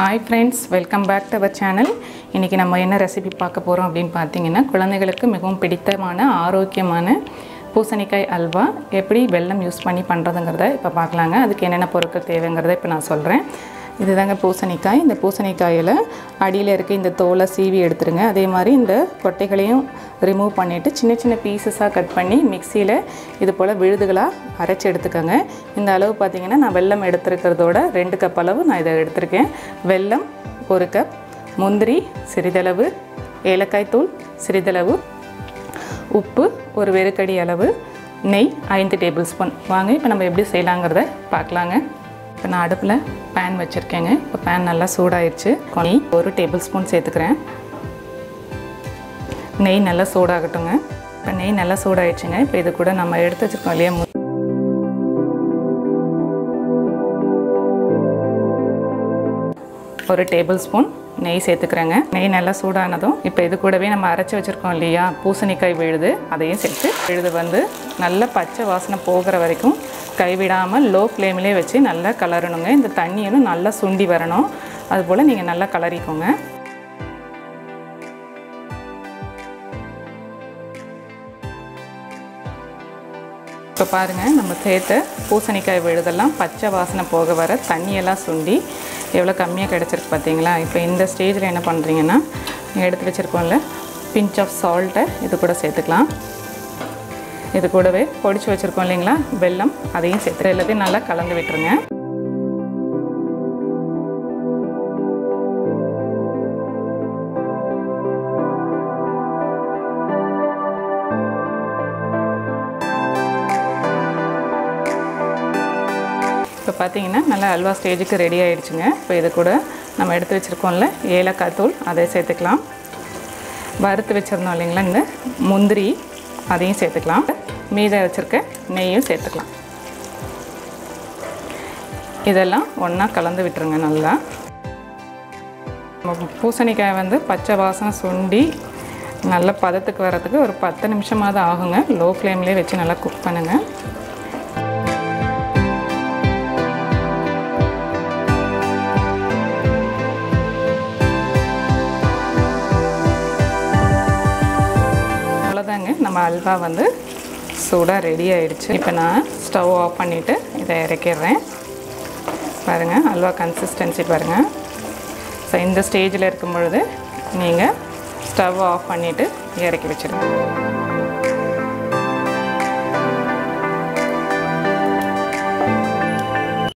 hi friends welcome back to our channel இன்றைக்கி நம்ம என்ன ரெசிபி பார்க்க போகிறோம் அப்படின்னு பார்த்தீங்கன்னா குழந்தைகளுக்கு மிகவும் பிடித்தமான ஆரோக்கியமான பூசணிக்காய் அல்வா எப்படி வெல்லம் யூஸ் பண்ணி பண்ணுறதுங்கிறத இப்போ பார்க்கலாங்க அதுக்கு என்னென்ன பொருட்கள் தேவைங்கிறத இப்போ நான் சொல்கிறேன் இதுதாங்க பூசணிக்காய் இந்த பூசணிக்காயில் அடியில் இருக்க இந்த தோலை சீவி எடுத்துருங்க அதே மாதிரி இந்த கொட்டைகளையும் ரிமூவ் பண்ணிவிட்டு சின்ன சின்ன பீசஸாக கட் பண்ணி மிக்சியில் இது போல் விழுதுகளாக அரைச்சி எடுத்துக்கோங்க இந்த அளவு பார்த்திங்கன்னா நான் வெல்லம் எடுத்துருக்கிறதோட ரெண்டு கப் அளவு நான் இதை எடுத்திருக்கேன் வெல்லம் ஒரு கப் முந்திரி சிறிதளவு ஏலக்காய் தூள் சிறிதளவு உப்பு ஒரு வெறுக்கடி அளவு நெய் ஐந்து டேபிள் ஸ்பூன் வாங்க இப்போ நம்ம எப்படி செய்யலாங்கிறத பார்க்கலாங்க இப்போ நான் அடுப்பில் பேன் வச்சுருக்கேங்க இப்போ பேன் நல்லா சூடாயிருச்சு நெய் ஒரு டேபிள் ஸ்பூன் சேர்த்துக்கிறேன் நெய் நல்லா சூடாகட்டுங்க இப்போ நெய் நல்லா சூடாயிடுச்சுங்க இப்போ இது கூட நம்ம எடுத்து வச்சுருக்கோம் இல்லையா மு- ஒரு டேபிள் ஸ்பூன் நெய் சேர்த்துக்கிறேங்க நெய் நல்லா சூடானதும் இப்போ இது கூடவே நம்ம அரைச்சி வச்சுருக்கோம் இல்லையா பூசணிக்காய் விழுது அதையும் சேர்த்து விழுது வந்து நல்ல பச்சை வாசனை போகிற வரைக்கும் கைவிடாமல் லோ ஃப்ளேம்லேயே வச்சு நல்லா கலரணுங்க இந்த தண்ணியும் நல்லா சுண்டி வரணும் அதுபோல் நீங்கள் நல்லா கலரிக்கோங்க இப்போ பாருங்கள் நம்ம சேர்த்த பூசணிக்காய் விழுதெல்லாம் பச்சை வாசனை போக வர தண்ணியெல்லாம் சுண்டி எவ்வளோ கம்மியாக கிடச்சிருக்கு பார்த்தீங்களா இப்போ இந்த ஸ்டேஜில் என்ன பண்ணுறீங்கன்னா எடுத்து வச்சுருக்கோம்ல பிஞ்ச் ஆஃப் சால்ட்டை இது கூட சேர்த்துக்கலாம் இது கூடவே பொடிச்சு வச்சுருக்கோம் இல்லைங்களா வெல்லம் அதையும் சேர்த்து எல்லாத்தையும் நல்லா கலந்து விட்டுருங்க இப்போ பார்த்தீங்கன்னா நல்லா அல்வா ஸ்டேஜுக்கு ரெடி ஆயிடுச்சுங்க இப்போ இது கூட நம்ம எடுத்து வச்சுருக்கோம்ல ஏலக்காய் தூள் அதை சேர்த்துக்கலாம் வறுத்து வச்சுருந்தோம் இல்லைங்களா இந்த முந்திரி அதையும் சேர்த்துக்கலாம் மீத வச்சுருக்க நெய்யும் சேர்த்துக்கலாம் இதெல்லாம் ஒன்றா கலந்து விட்டுருங்க நல்லா நம்ம பூசணிக்காய் வந்து பச்சை வாசனை சுண்டி நல்ல பதத்துக்கு வரதுக்கு ஒரு பத்து நிமிஷமாவது ஆகுங்க லோ ஃப்ளேம்லேயே வச்சு நல்லா குக் பண்ணுங்கள் அவ்வளோதாங்க நம்ம அல்வா வந்து சூடாக ரெடி ஆயிடுச்சு இப்போ நான் ஸ்டவ் ஆஃப் பண்ணிவிட்டு இதை இறக்கிடுறேன் பாருங்கள் அல்வா கன்சிஸ்டன்சி பாருங்கள் ஸோ இந்த ஸ்டேஜில் இருக்கும் பொழுது நீங்கள் ஸ்டவ் ஆஃப் பண்ணிவிட்டு இறக்கி வச்சுருங்க